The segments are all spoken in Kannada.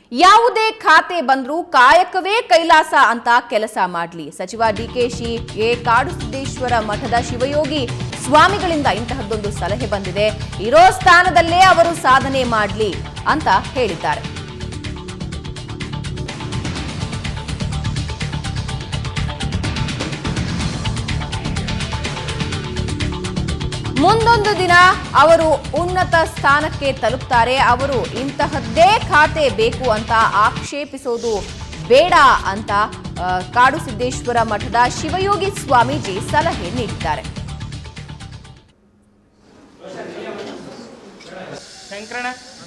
ಯಾವುದೇ ಖಾತೆ ಬಂದ್ರೂ ಕಾಯಕವೇ ಕೈಲಾಸ ಅಂತ ಕೆಲಸ ಮಾಡ್ಲಿ ಸಚಿವ ಡಿಕೆಶಿ ಎ ಕಾಡುಸಿದ್ದೇಶ್ವರ ಮಠದ ಶಿವಯೋಗಿ ಸ್ವಾಮಿಗಳಿಂದ ಇಂತಹದ್ದೊಂದು ಸಲಹೆ ಬಂದಿದೆ ಇರೋ ಸ್ಥಾನದಲ್ಲೇ ಅವರು ಸಾಧನೆ ಮಾಡ್ಲಿ ಅಂತ ಹೇಳಿದ್ದಾರೆ ಮುಂದೊಂದು ದಿನ ಅವರು ಉನ್ನತ ಸ್ಥಾನಕ್ಕೆ ತಲುಪ್ತಾರೆ ಅವರು ಇಂತಹದ್ದೇ ಖಾತೆ ಬೇಕು ಅಂತ ಆಕ್ಷೇಪಿಸೋದು ಬೇಡ ಅಂತ ಆ, ಕಾಡುಸಿದ್ದೇಶ್ವರ ಮಠದ ಶಿವಯೋಗಿ ಸ್ವಾಮೀಜಿ ಸಲಹೆ ನೀಡಿದ್ದಾರೆ ಶಂಕರಣ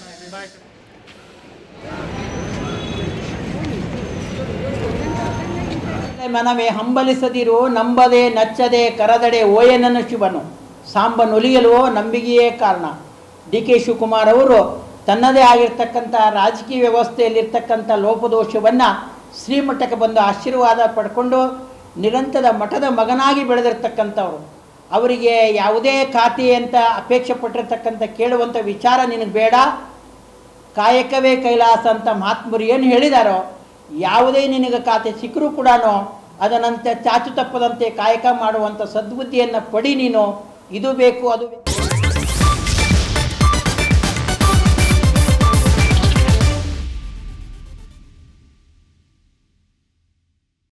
ಮನವೇ ಹಂಬಲಿಸದಿರು ನಂಬದೆ ನಚ್ಚದೆ ಕರದಡೆ ಓಯನನ ಶಿವನು ಸಾಂಬ ನುಲಿಯಲು ನಂಬಿಕೆಯೇ ಕಾರಣ ಡಿ ಕೆ ಶಿವಕುಮಾರ್ ಅವರು ತನ್ನದೇ ಆಗಿರ್ತಕ್ಕಂಥ ರಾಜಕೀಯ ವ್ಯವಸ್ಥೆಯಲ್ಲಿರ್ತಕ್ಕಂಥ ಲೋಪದೋಷವನ್ನು ಶ್ರೀಮಠಕ್ಕೆ ಬಂದು ಆಶೀರ್ವಾದ ಪಡ್ಕೊಂಡು ನಿರಂತರ ಮಠದ ಮಗನಾಗಿ ಬೆಳೆದಿರ್ತಕ್ಕಂಥವ್ರು ಅವರಿಗೆ ಯಾವುದೇ ಖಾತೆ ಅಂತ ಅಪೇಕ್ಷೆ ಪಟ್ಟಿರ್ತಕ್ಕಂಥ ಕೇಳುವಂಥ ವಿಚಾರ ನಿನಗೆ ಬೇಡ ಕಾಯಕವೇ ಕೈಲಾಸ ಅಂತ ಮಹಾತ್ಮರು ಏನು ಹೇಳಿದಾರೋ ಯಾವುದೇ ನಿನಗೆ ಖಾತೆ ಸಿಕ್ಕರೂ ಕೂಡ ಅದನ್ನಂತೆ ಚಾಚು ತಪ್ಪದಂತೆ ಕಾಯಕ ಮಾಡುವಂಥ ಸದ್ಬುದ್ಧಿಯನ್ನು ಪಡಿ ನೀನು ಇದು ಬೇಕು ಅದು ಬೇಕು